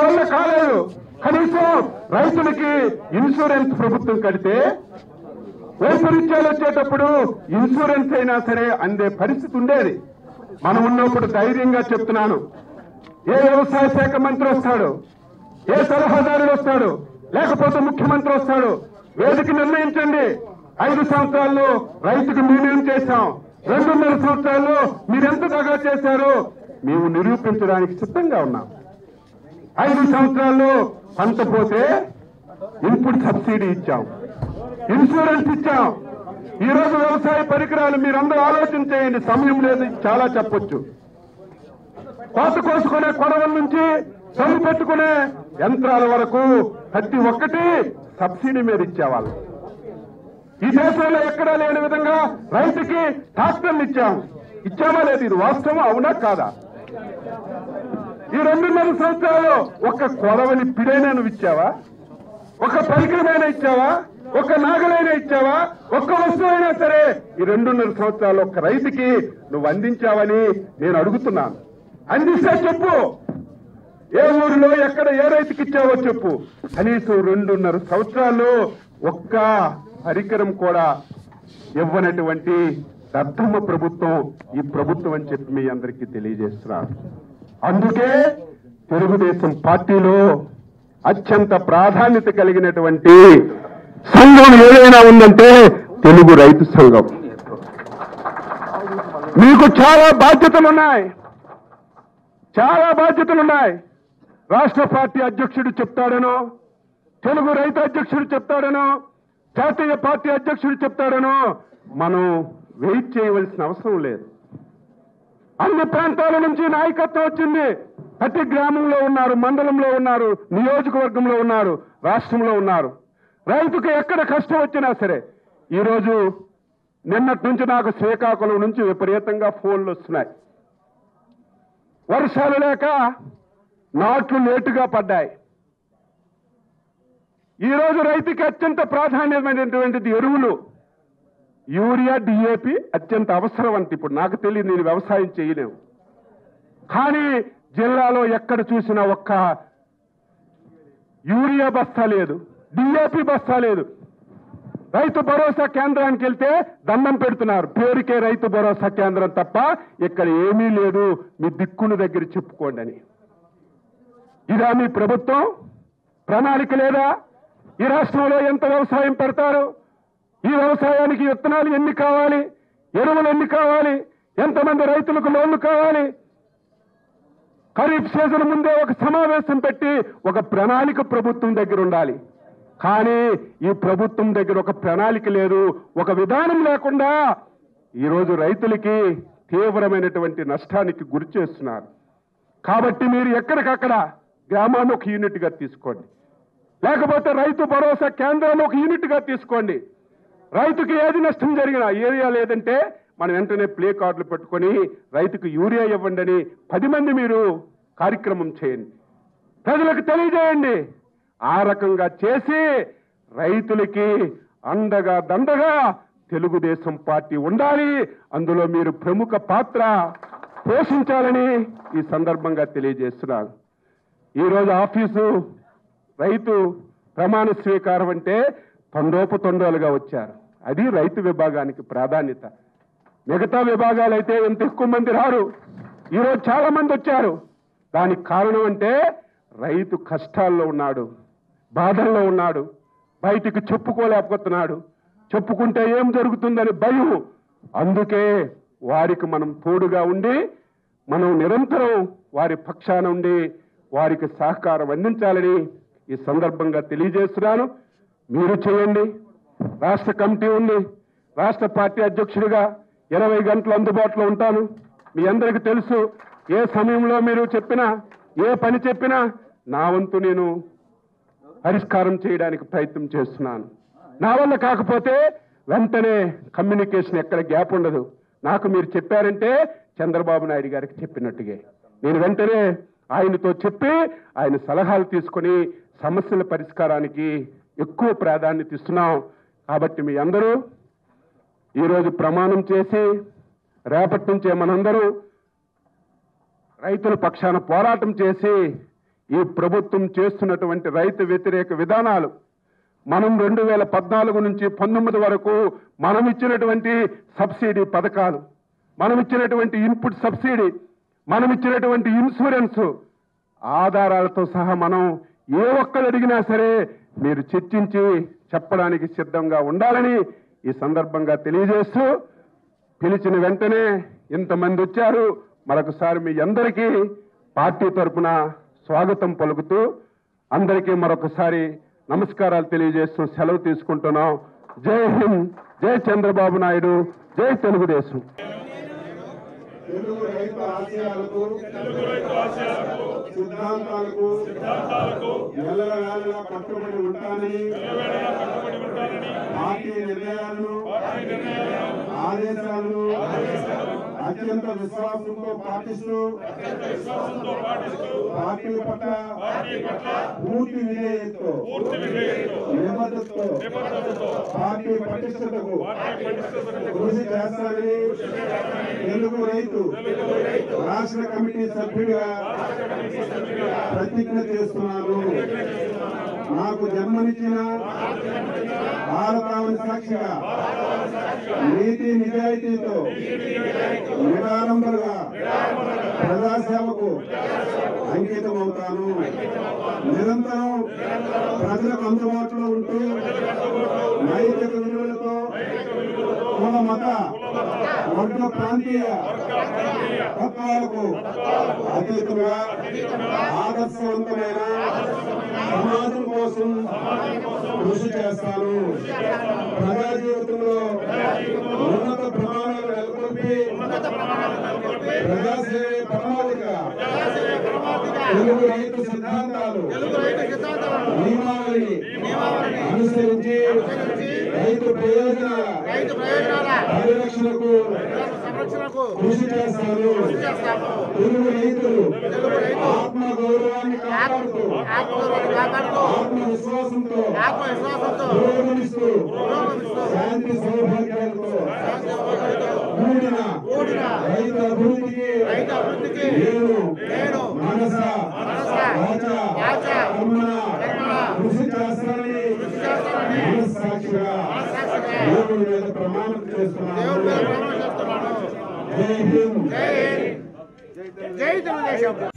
వల్ల కాలేదు కనీసం రైతులకి ఇన్సూరెన్స్ ప్రభుత్వం కడితే వైపరీత్యాలు వచ్చేటప్పుడు ఇన్సూరెన్స్ అయినా సరే అందే పరిస్థితి ఉండేది మనం ఉన్నప్పుడు ధైర్యంగా చెప్తున్నాను ఏ వ్యవసాయ శాఖ మంత్రి వస్తాడు ఏ సలహాదారుడు వస్తాడు లేకపోతే ముఖ్యమంత్రి వస్తాడు వేదిక నిర్ణయించండి ఐదు సంవత్సరాల్లో రైతుకు మేమేం చేశాం రెండున్నర సంవత్సరాల్లో మీరెంత దగా చేశారో మేము నిరూపించడానికి సిద్ధంగా ఉన్నాం ఐదు సంవత్సరాల్లో పంట పోతే ఇన్పుట్ సబ్సిడీ ఇచ్చాం ఇన్సూరెన్స్ ఇచ్చాం ఈ రోజు వ్యవసాయ పరికరాలు మీరందరూ ఆలోచన చేయండి సమయం లేదు చాలా చెప్పొచ్చు కోత కోసుకునే కొడవల నుంచి సొమ్ము పెట్టుకునే యంత్రాల వరకు ప్రతి ఒక్కటి సబ్సిడీ మీద ఇచ్చేవాళ్ళు ఈ దేశంలో ఎక్కడా లేని విధంగా రైతుకి ట్రాక్టర్లు ఇచ్చాం ఇచ్చామా లేదు ఇది వాస్తవం అవునా కాదా ఈ రెండున్నర సంవత్సరాలు ఒక్క కొడవని పిడైనా నువ్వు ఇచ్చావా ఒక పరికరమైనా ఇచ్చావా ఒక నాగలైనా ఇచ్చావా ఒక్క వస్తువైనా సరే ఈ రెండున్నర సంవత్సరాలు ఒక్క రైతుకి నువ్వు అందించావని నేను అడుగుతున్నాను అందిస్తే చెప్పు ఏ ఊరిలో ఎక్కడ ఏ రైతుకి ఇచ్చావో చెప్పు కనీసం రెండున్నర సంవత్సరాలు ఒక్క పరికరం కూడా ఇవ్వనటువంటి దద్దమ్మ ప్రభుత్వం ఈ ప్రభుత్వం అని చెప్పి మీ అందరికీ తెలియజేస్తున్నాను అందుకే తెలుగుదేశం పార్టీలో అత్యంత ప్రాధాన్యత కలిగినటువంటి సంఘం ఏదైనా ఉందంటే తెలుగు రైతు సంఘం మీకు చాలా బాధ్యతలున్నాయి చాలా బాధ్యతలున్నాయి రాష్ట్ర పార్టీ అధ్యక్షుడు చెప్తాడనో తెలుగు రైతు అధ్యక్షుడు చెప్తాడనో జాతీయ పార్టీ అధ్యక్షుడు చెప్తాడనో మనం వెయిట్ చేయవలసిన అవసరం లేదు అన్ని ప్రాంతాల నుంచి నాయకత్వం వచ్చింది ప్రతి గ్రామంలో ఉన్నారు మండలంలో ఉన్నారు నియోజకవర్గంలో ఉన్నారు రాష్ట్రంలో ఉన్నారు రైతుకు ఎక్కడ కష్టం వచ్చినా సరే ఈరోజు నిన్నటి నుంచి నాకు శ్రీకాకుళం నుంచి విపరీతంగా ఫోన్లు వస్తున్నాయి వర్షాలు లేక నాట్లు లేటుగా పడ్డాయి ఈ రోజు రైతుకి అత్యంత ప్రాధాన్యమైనటువంటిది ఎరువులు యూరియా డిఏపి అత్యంత అవసరం అంత ఇప్పుడు నాకు తెలియదు నేను వ్యవసాయం చేయలేము కానీ జిల్లాలో ఎక్కడ చూసినా ఒక్క యూరియా బస్తా లేదు డిఏపి బస్తా లేదు రైతు భరోసా కేంద్రానికి వెళ్తే దండం పెడుతున్నారు పేరుకే రైతు భరోసా కేంద్రం తప్ప ఇక్కడ ఏమీ లేదు మీ దిక్కును దగ్గర చెప్పుకోండి అని ఇదా మీ ప్రభుత్వం ప్రణాళిక లేదా ఈ రాష్ట్రంలో ఎంత వ్యవసాయం పెడతారు ఈ వ్యవసాయానికి విత్తనాలు ఎన్ని కావాలి ఎరువులు ఎన్ని కావాలి ఎంతమంది రైతులకు లోన్లు కావాలి ఖరీఫ్ సీజన్ ముందే ఒక సమావేశం పెట్టి ఒక ప్రణాళిక ప్రభుత్వం దగ్గర ఉండాలి కానీ ఈ ప్రభుత్వం దగ్గర ఒక ప్రణాళిక లేదు ఒక విధానం లేకుండా ఈరోజు రైతులకి తీవ్రమైనటువంటి నష్టానికి గురి చేస్తున్నారు కాబట్టి మీరు ఎక్కడికక్కడ గ్రామాన్ని ఒక యూనిట్ గా తీసుకోండి లేకపోతే రైతు భరోసా కేంద్రాన్ని ఒక యూనిట్ గా తీసుకోండి రైతుకి ఏది నష్టం జరిగినా ఏరియా లేదంటే మనం వెంటనే ప్లే కార్డులు పెట్టుకొని రైతుకు యూరియా ఇవ్వండి అని పది మంది మీరు కార్యక్రమం చేయండి ప్రజలకు తెలియజేయండి ఆ రకంగా చేసి రైతులకి అండగా దండగా తెలుగుదేశం పార్టీ ఉండాలి అందులో మీరు ప్రముఖ పాత్ర పోషించాలని ఈ సందర్భంగా తెలియజేస్తున్నాను ఈరోజు ఆఫీసు రైతు ప్రమాణ స్వీకారం అంటే తొండోపు తొండోలుగా వచ్చారు అది రైతు విభాగానికి ప్రాధాన్యత మిగతా విభాగాలైతే ఎంత ఎక్కువ మంది రారు ఈరోజు చాలా మంది వచ్చారు దానికి కారణం అంటే రైతు కష్టాల్లో ఉన్నాడు బాధల్లో ఉన్నాడు బయటికి చెప్పుకోలేకపోతున్నాడు చెప్పుకుంటే ఏం జరుగుతుందని భయం అందుకే వారికి మనం తోడుగా ఉండి మనం నిరంతరం వారి పక్షాన ఉండి వారికి సహకారం అందించాలని ఈ సందర్భంగా తెలియజేస్తున్నాను మీరు చేయండి రాష్ట్ర కమిటీ ఉంది రాష్ట్ర పార్టీ అధ్యక్షుడిగా ఇరవై గంటలు అందుబాటులో ఉంటాను మీ అందరికీ తెలుసు ఏ సమయంలో మీరు చెప్పినా ఏ పని చెప్పినా నా వంతు నేను పరిష్కారం చేయడానికి ప్రయత్నం చేస్తున్నాను నా వల్ల కాకపోతే వెంటనే కమ్యూనికేషన్ ఎక్కడ గ్యాప్ ఉండదు నాకు మీరు చెప్పారంటే చంద్రబాబు నాయుడు గారికి చెప్పినట్టుగా నేను వెంటనే ఆయనతో చెప్పి ఆయన సలహాలు తీసుకొని సమస్యల పరిష్కారానికి ఎక్కువ ప్రాధాన్యత ఇస్తున్నాం కాబట్టి మీ అందరూ ఈరోజు ప్రమాణం చేసి రేపటి నుంచే మనందరూ రైతుల పక్షాన పోరాటం చేసి ఈ ప్రభుత్వం చేస్తున్నటువంటి రైతు వ్యతిరేక విధానాలు మనం రెండు వేల పద్నాలుగు నుంచి పంతొమ్మిది వరకు మనం ఇచ్చినటువంటి సబ్సిడీ పథకాలు మనం ఇచ్చినటువంటి ఇన్పుట్ సబ్సిడీ మనం ఇచ్చినటువంటి ఇన్సూరెన్స్ ఆధారాలతో సహా మనం ఏ ఒక్కరు అడిగినా సరే మీరు చర్చించి చెప్పడానికి సిద్ధంగా ఉండాలని ఈ సందర్భంగా తెలియజేస్తూ పిలిచిన వెంటనే ఇంతమంది వచ్చారు మరొకసారి మీ అందరికీ పార్టీ తరపున స్వాగతం పలుకుతూ అందరికీ మరొకసారి నమస్కారాలు తెలియజేస్తూ సెలవు తీసుకుంటున్నాం జై హింద్ జై చంద్రబాబు నాయుడు జై తెలుగుదేశం తెలుగు రైతు ఆశయాలకు సిద్ధాంతాలకు ఎల్లవేళలా కట్టుబడి ఉంటానని పార్టీ నిర్ణయాలను ఆదేశాలను అత్యంత విశ్వాసంతో పాటిస్తూ పార్టీ పట్ల పూర్తి విధేయతతో నిబద్ధతతో పార్టీ పటిష్టతకు కృషి చేస్తానని తెలుగు రైతు రాష్ట్ర కమిటీ సభ్యుడిగా ప్రతిజ్ఞ చేస్తున్నాను నాకు జన్మనిచ్చిన భారతావని సాక్షిగా నీతి నిజాయితీతో నిరాడంబరుగా ప్రజాసేవకు అంకితమవుతాను నిరంతరం ప్రజలకు అందుబాటులో ఉంటూ నైతిక విలువలతో కుల మత వర్గ ప్రాంతీయ తత్వాలకు అతీతంగా ఆదర్శవంతమైన సమాజం కోసం కృషి చేస్తాను ప్రజా జీవితంలో ఉన్నత ప్రమాణాలు నెలకొల్పి ప్రజాసేవ ప్రణాళిక తెలుగు రైతు సిద్ధాంతాలు నియమావళి అనుసరించి రైతు ప్రయోజనాల రైతు ప్రయోజనాల పరిరక్షణకు సంరక్షణకు కృషి చేస్తాను చేస్తాము తెలుగు రైతులు ఆత్మ గౌరవాన్ని కాపాడుతూ ఆత్మగౌరవాన్ని కాపాడుతూ ఆత్మ విశ్వాసంతో ఆత్మవిశ్వాసంతో పురోగమిస్తూ శాంతి సౌభాగ్యాలతో కూడిన రైతు అభివృద్ధికి రైతు అభివృద్ధికి నేను నేను మనస మనస, వాచ వాచ, కర్మణ కర్మణ కృషి చేస్తానని చేస్తానని మనస్సాక్షిగా మనస్సాక్షిగా దేవుడి మీద ప్రమాణం దేవుడి చేస్తున్నాను మీద ప్రమాణం చేస్తున్నాను జై హింద్ జై హింద్ జై తెలుగుదేశం